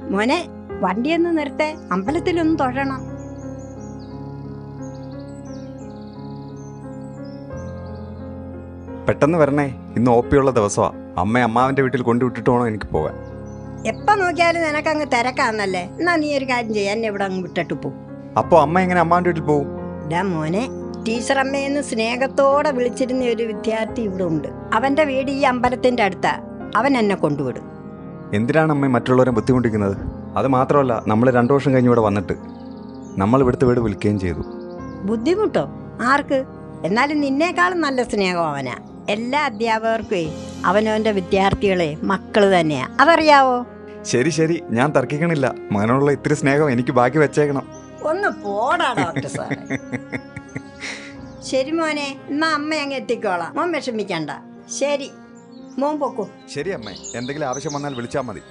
മോനെ വണ്ടിയൊന്ന് നിർത്തേ അമ്പലത്തിലൊന്ന് തൊഴണം പെട്ടെന്ന് വരണേ ഇന്ന് ഒ പി ഉള്ള ദിവസമാ അമ്മ അമ്മാവന്റെ വീട്ടിൽ കൊണ്ടുവിട്ടിട്ട് വേണം എനിക്ക് പോകാൻ എപ്പോ നോക്കിയാലും നിനക്കങ്ങ് തിരക്കാന്നല്ലേ എന്നാ നീ ഒരു കാര്യം ചെയ്യാൻ എന്നെ ഇവിടെ അങ്ങ് വിട്ടിട്ട് പോ അപ്പോൾ അമ്മ എങ്ങനെ അമ്മാവന്റെ വീട്ടിൽ പോകും ഡാ മോനെ ടീച്ചർ അമ്മയെന്ന് സ്നേഹത്തോടെ വിളിച്ചിരുന്ന ഒരു വിദ്യാർത്ഥി ഇവിടെ ഉണ്ട് അവന്റെ വീട് ഈ അമ്പലത്തിന്റെ അടുത്താ അവൻ എന്നെ കൊണ്ടുവിടും എന്തിനാണ് അമ്മ മറ്റുള്ളവരെ ബുദ്ധിമുട്ടിക്കുന്നത് അത് മാത്രമല്ല നമ്മൾ രണ്ടു വർഷം കഴിഞ്ഞ് ഇവിടെ വന്നിട്ട് നമ്മൾ ഇവിടുത്തെ വീട് വിൽക്കുകയും ചെയ്തു ബുദ്ധിമുട്ടോ ആർക്ക് എന്നാലും നിന്നേക്കാളും നല്ല സ്നേഹം അവനാ എല്ലാ അധ്യാപകർക്കുമേ അവനവന്റെ വിദ്യാർത്ഥികളെ മക്കള് തന്നെയാ അതറിയാവോ ശരി ശരി ഞാൻ തർക്കിക്കണില്ല മകനോടുള്ള ഇത്തിരി സ്നേഹം എനിക്ക് ബാക്കി വെച്ചേക്കണം ഒന്ന് പോടാ ഡോക്ടർ സാറേ ശരി മോനെ എന്നാ അമ്മ അങ്ങ് എത്തിക്കോളാം മോൻ വിഷമിക്കണ്ട ശരി മോൻ പൊക്കോ ശരി അമ്മേ എന്തെങ്കിലും ആവശ്യം വന്നാൽ വിളിച്ചാൽ മതി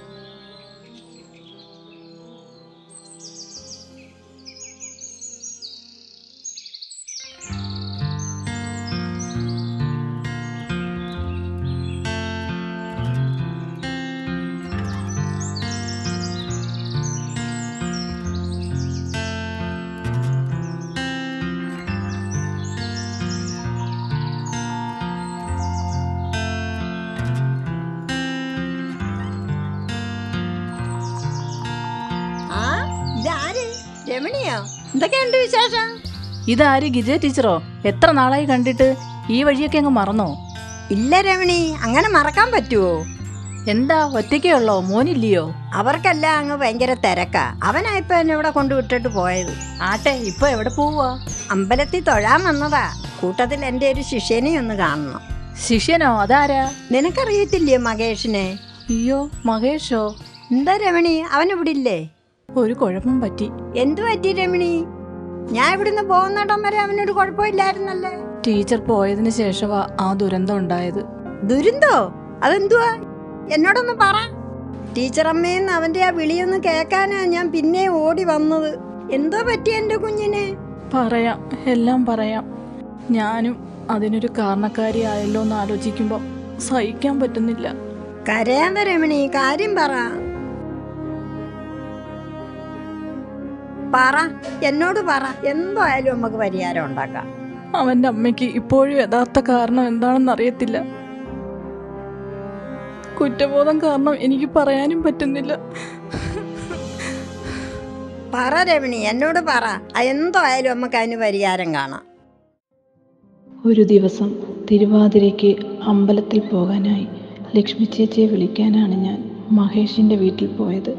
ആ ഇതാര് രമണിയോ എന്തൊക്കെയുണ്ട് വിശേഷം ഇതാര് ഗിജ ടീച്ചറോ എത്ര നാളായി കണ്ടിട്ട് ഈ വഴിയൊക്കെ അങ്ങ് മറന്നോ ഇല്ല രമണി അങ്ങനെ മറക്കാൻ പറ്റുവോ എന്താ ഒറ്റയ്ക്കേ ഉള്ളോ മോനില്ലയോ അവർക്കെല്ലാം അങ്ങ് ഭയങ്കര തിരക്കാ അവനായിപ്പോ എന്നെ ഇവിടെ കൊണ്ടുവിട്ടിട്ട് പോയത് ആട്ടെ ഇപ്പൊ എവിടെ പോവാ അമ്പലത്തിൽ തൊഴാൻ വന്നതാ കൂട്ടത്തിൽ എൻ്റെ ഒരു ശിഷ്യനെ ഒന്ന് കാണണം ശിഷ്യനോ അതാരാ നിനക്കറിയത്തില്ലേ മകേഷിനെ അയ്യോ മഹേഷോ എന്താ രമണി അവനിവിടെ ഇല്ലേ ഒരു കുഴപ്പം പറ്റി എന്തു പറ്റി രമണി ഞാൻ ഇവിടുന്ന് പോകുന്നിടം വരെ അവനൊരു കുഴപ്പമില്ലായിരുന്നല്ലേ ടീച്ചർ പോയതിന് ശേഷമാ ആ ദുരന്തം ഉണ്ടായത് ദുരന്തോ അതെന്തുവാ എന്നോടൊന്ന് പറ ടീച്ചർ അമ്മയെന്ന് അവന്റെ ആ വിളിയൊന്ന് കേൾക്കാനാ ഞാൻ പിന്നെ ഓടി വന്നത് എന്തോ പറ്റി എന്റെ കുഞ്ഞിനെ പറയാം എല്ലാം പറയാം ഞാനും അതിനൊരു കാരണക്കാരിയായല്ലോ എന്ന് ആലോചിക്കുമ്പോൾ സഹിക്കാൻ പറ്റുന്നില്ല കരയാതെ രമണി കാര്യം പറ പറ എന്നോട് പറ എന്തായാലും നമുക്ക് പരിഹാരം ഉണ്ടാക്കാം അവന്റെ അമ്മയ്ക്ക് ഇപ്പോഴും യഥാർത്ഥ കാരണം എന്താണെന്ന് അറിയത്തില്ല കുറ്റബോധം കാരണം എനിക്ക് പറയാനും പറ്റുന്നില്ല പറ രമണി എന്നോട് പറ ആ എന്തായാലും നമുക്ക് അതിന് പരിഹാരം കാണാം ഒരു ദിവസം തിരുവാതിരയ്ക്ക് അമ്പലത്തിൽ പോകാനായി ലക്ഷ്മി ചേച്ചിയെ വിളിക്കാനാണ് ഞാൻ മഹേഷിൻ്റെ വീട്ടിൽ പോയത്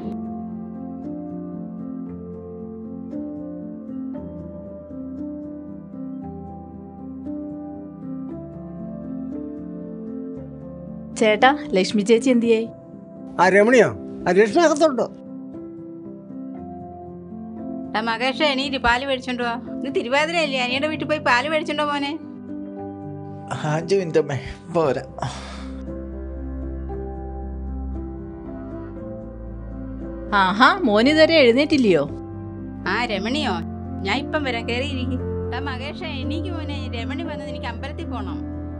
ചേട്ടാ ലക്ഷ്മി ചേച്ചി എന്തിയേ ആ രമണിയോ ആ രക്ഷനകത്തുണ്ടോ ആ മകേഷ എണീറ്റ് പാല് മേടിച്ചോണ്ട് വാ ഇന്ന് തിരുവാതിരയല്ലേ അനിയുടെ വീട്ടിൽ പോയി പാല് മേടിച്ചോണ്ടോ മോനെ അഞ്ച് മിനിറ്റ് അമ്മേ പോരാ ആഹാ മോനിതുവരെ എഴുന്നേറ്റില്ലയോ ആ രമണിയോ ഞാൻ ഇപ്പം വരാം കയറിയിരിക്കും ആ മകേഷ എണീക്ക് മോനെ രമണി വന്നത് എനിക്ക് അമ്പലത്തിൽ പോണം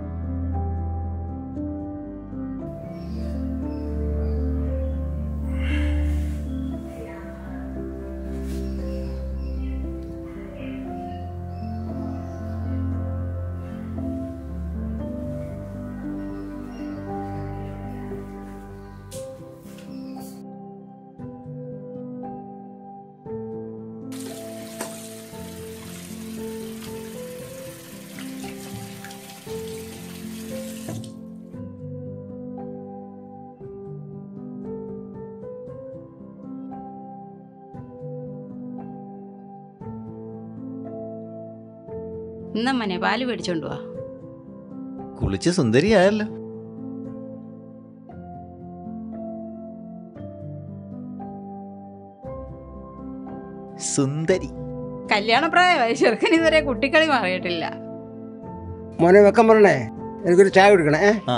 ഇന്ന മോനെ പാല് മേടിച്ചോണ്ട് വാ കുളിച്ച് സുന്ദരിയായല്ലോ സുന്ദരി കല്യാണപ്രായമായി ചെറുക്കൻ ഇതുവരെ കുട്ടിക്കളി മാറിയിട്ടില്ല മോനെ വെക്കം പറഞ്ഞേ എനിക്കൊരു ചായ കുടിക്കണേ ഏ? ആ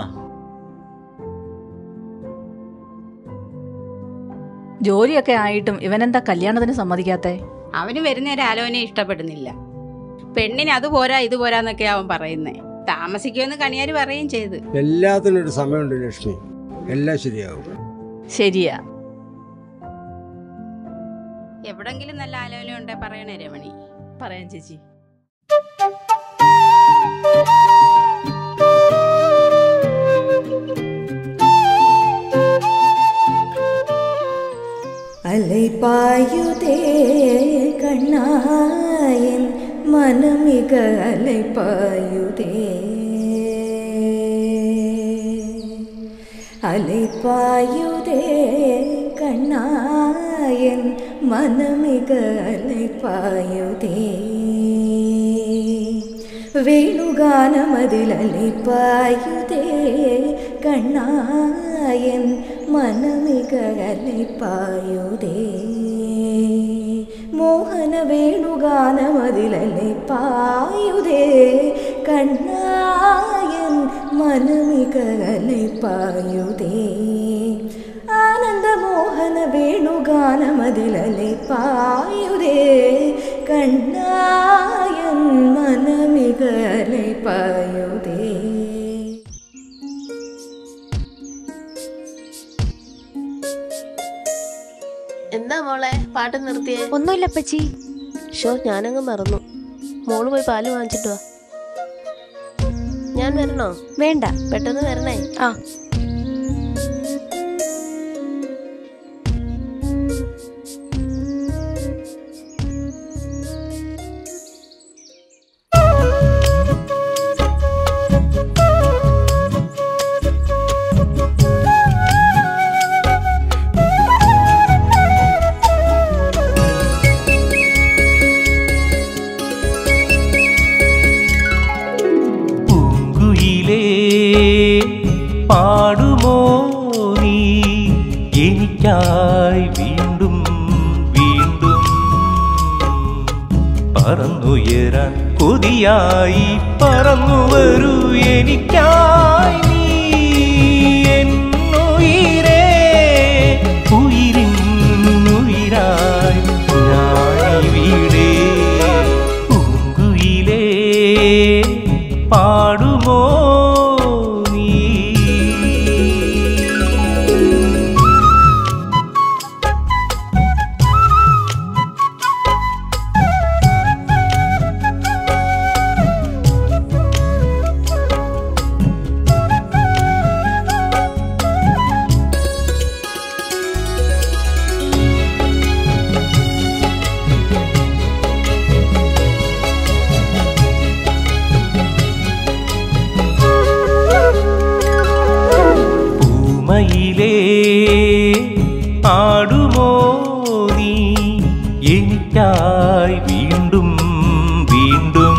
ജോലിയൊക്കെ ആയിട്ടും ഇവനെന്താ കല്യാണത്തിന് സമ്മതിക്കാത്തേ അവന് വരുന്ന ഒരു ആലോചന ഇഷ്ടപ്പെടുന്നില്ല പെണ്ണിന് അത് പോരാ ഇത് പോരാന്നൊക്കെ അവൻ പറയുന്നേ താമസിക്കുമെന്ന് കണിയാര് പറയുകയും ചെയ്ത് എല്ലാത്തിനും ഒരു സമയമുണ്ട് ലക്ഷ്മി എല്ലാം ശരിയാകും ശരിയാ എവിടെങ്കിലും നല്ല ആലോചന ഉണ്ടേ പറയണേ രമണി പറയാം ചേച്ചി அலைப்பாயுதே கண்ணாயின் மனமிக அலைப்பாயுதே அலைப்பாயுதே கண்ணாயின் மனமிக அலைப்பாயுதே വേണുഗാനമതിൽ അലിപ്പായുതേ കണ്ണായൻ മനമിക അലിപ്പായുതേ മോഹന വേണുഗാനമതിൽ അലിപ്പായുതേ കണ്ണായൻ മനമിക അലിപ്പായുതേ ആനന്ദമോഹന വേണുഗാനമതിൽ അലിപ്പായുതേ കണ്ണായൻ മനമിക അലിപ്പായുതേ എന്താ മോളെ പാട്ട് നിർത്തിയേ ഒന്നുമില്ല അപ്പച്ചി ഷോ ഞാനങ്ങ് മറന്നു മോള് പോയി പാല് വാങ്ങിച്ചിട്ട് വാ ഞാൻ വരണോ വേണ്ട പെട്ടെന്ന് വരണേ ആ പൂങ്കുയിലേ പാടുമോ നീ എനിക്കായി വീണ്ടും വീണ്ടും പറന്നുയരാൻ കൊതിയായി പറന്നു വരൂ എനിക്കായി നീ എന്നുയിരേ ഉയിരിൻ ഉയിരായി ഞാനിവിടെ പൂങ്കുയിലേ പാടുമോ നീ പൂമയിലേ ആടുമോ നീ എനിക്കായി വീണ്ടും വീണ്ടും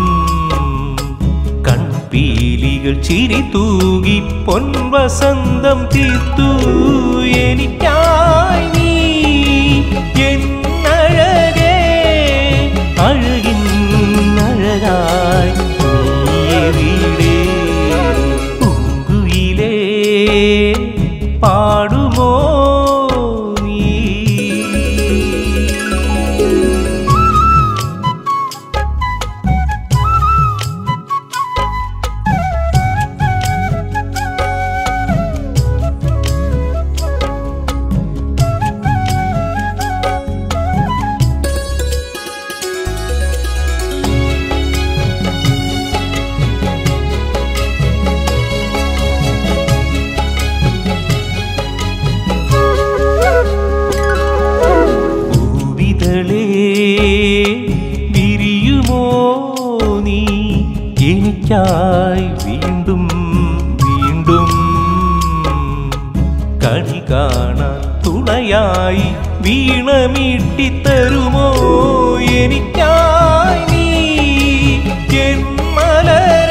കൺപീലികൾ ചിരി തൂകി പൊൻവസന്തം തീർത്തു എനിക്കായി നീ എന്നഴകേ അഴകിൻ അഴകായി നീയെവിടെ പൂങ്കുയിലേ പാടുമോ നീ പൂവിതളേ വിരിയുമോ നീ എനിക്കായി വീണ്ടും വീണ്ടും കണി കാണാൻ തുണയായി വീണമീട്ടിത്തരുമോ എനിക്കായി നീ എൻ മലര